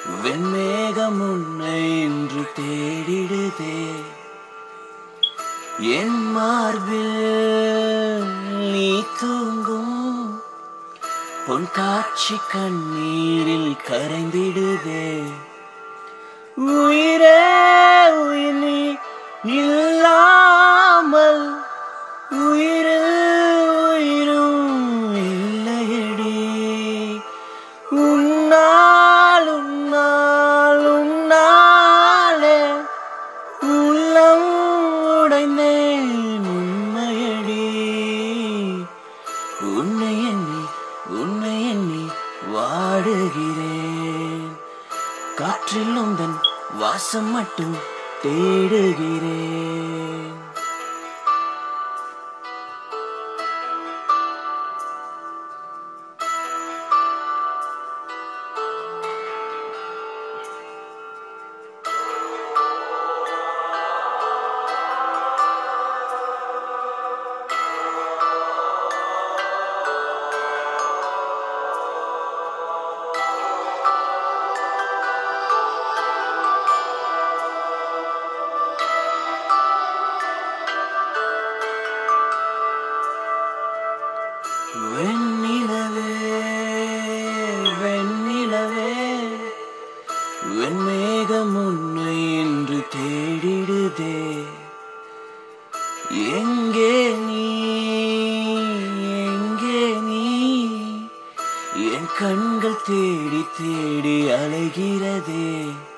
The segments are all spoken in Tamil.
வெண்மேகம் உன்னை இன்று தேடிடுதே என் மார்பில் நீ தூங்கும் பொன் காட்சி கண்ணீரில் கரைந்திடுதே உயிரே உயிர் நீ இல்லாமல் உயிரில் உயிரும் இல்லையடி உன்னால் உன்னால் உன்னாலே உள்ளம் உடைந்தேன் உண்மையடி உன்னை எண்ணி உன்னை எண்ணி வாடுகிறேன் காற்றில் உந்தன் வாசம் மட்டும் தேடுகிறேன் வெண்ணிலவே வெண்ணிலவே வெண்மேகம் உன்னை என்று தேடிடுதே எங்கே நீ எங்கே நீ என் கண்கள் தேடி தேடி அலைகிறதே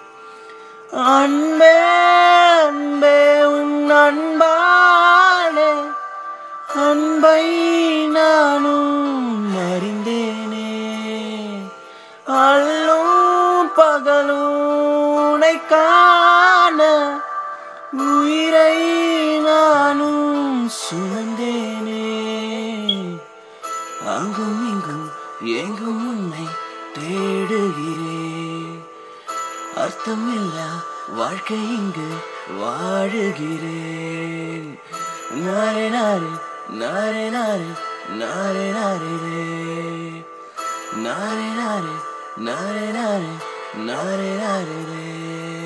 அன்பே அன்பே உன் அன்பாலே அன்பை நானும் அறிந்தேனே அல்லும் பகலும் உன்னை காண உயிரை நானும் சுமந்தேனே அங்கும் இங்கும் எங்கும் உன்னை தேடுகிறேன் அர்த்தமில்லா வாழ்க்கை இங்கு வாழுகிறேன் நாரே நாரே நாரே நாரே நாரே நாரே ரே நாரே நாரே நாரே நாரே நாரே நாரே ரே